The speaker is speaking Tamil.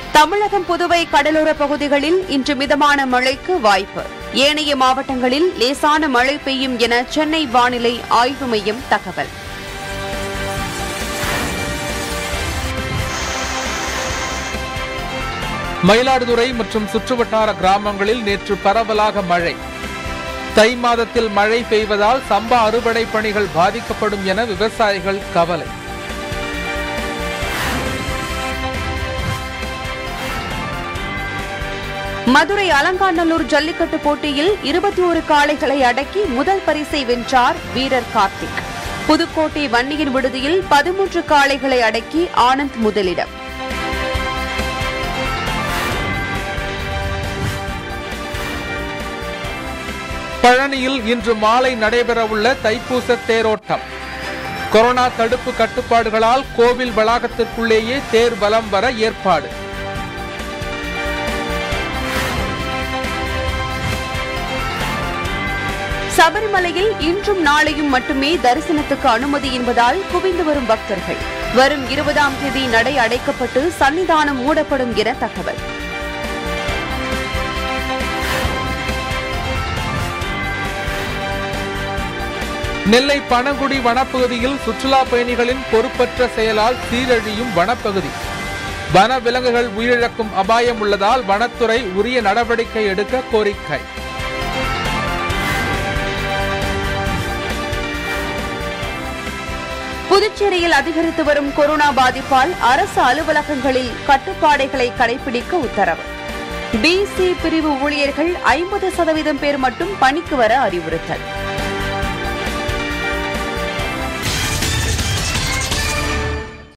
தமிழகம் புதுவை கடலோர பகுதிகளில் இன்று மிதமான மழைக்கு வாய்ப்பு ஏனைய மாவட்டங்களில் லேசான மழை பெய்யும் என சென்னை வானிலை ஆய்வு மையம் தகவல் மயிலாடுதுறை மற்றும் சுற்றுவட்டார கிராமங்களில் நேற்று பரவலாக மழை தை மாதத்தில் மழை பெய்வதால் சம்பா அறுவடை பணிகள் பாதிக்கப்படும் என விவசாயிகள் கவலை மதுரை அலங்காநல்லூர் ஜல்லிக்கட்டு போட்டியில் இருபத்தி ஒரு காளைகளை அடக்கி முதல் பரிசை வென்றார் வீரர் கார்த்திக் புதுக்கோட்டை வன்னியர் விடுதியில் பதிமூன்று காளைகளை அடக்கி ஆனந்த் முதலிடம் பழனியில் இன்று மாலை நடைபெறவுள்ள தைப்பூச தேரோட்டம் கொரோனா தடுப்பு கட்டுப்பாடுகளால் கோவில் வளாகத்திற்குள்ளேயே தேர் வலம் வர ஏற்பாடு சபரிமலையில் இன்றும் நாளையும் மட்டுமே தரிசனத்துக்கு அனுமதி என்பதால் குவிந்து வரும் பக்தர்கள் வரும் இருபதாம் தேதி நடை அடைக்கப்பட்டு சன்னிதானம் மூடப்படும் என தகவல் நெல்லை பனங்குடி வனப்பகுதியில் சுற்றுலா பயணிகளின் பொறுப்பற்ற செயலால் சீரழியும் வனப்பகுதி வன விலங்குகள் உயிரிழக்கும் அபாயம் உள்ளதால் வனத்துறை உரிய நடவடிக்கை எடுக்க கோரிக்கை புதுச்சேரியில் அதிகரித்து வரும் கொரோனா பாதிப்பால் அரசு அலுவலகங்களில் கட்டுப்பாடுகளை கடைபிடிக்க உத்தரவு பிசி பிரிவு ஊழியர்கள் ஐம்பது சதவீதம் பேர் மட்டும் பணிக்கு வர அறிவுறுத்தல்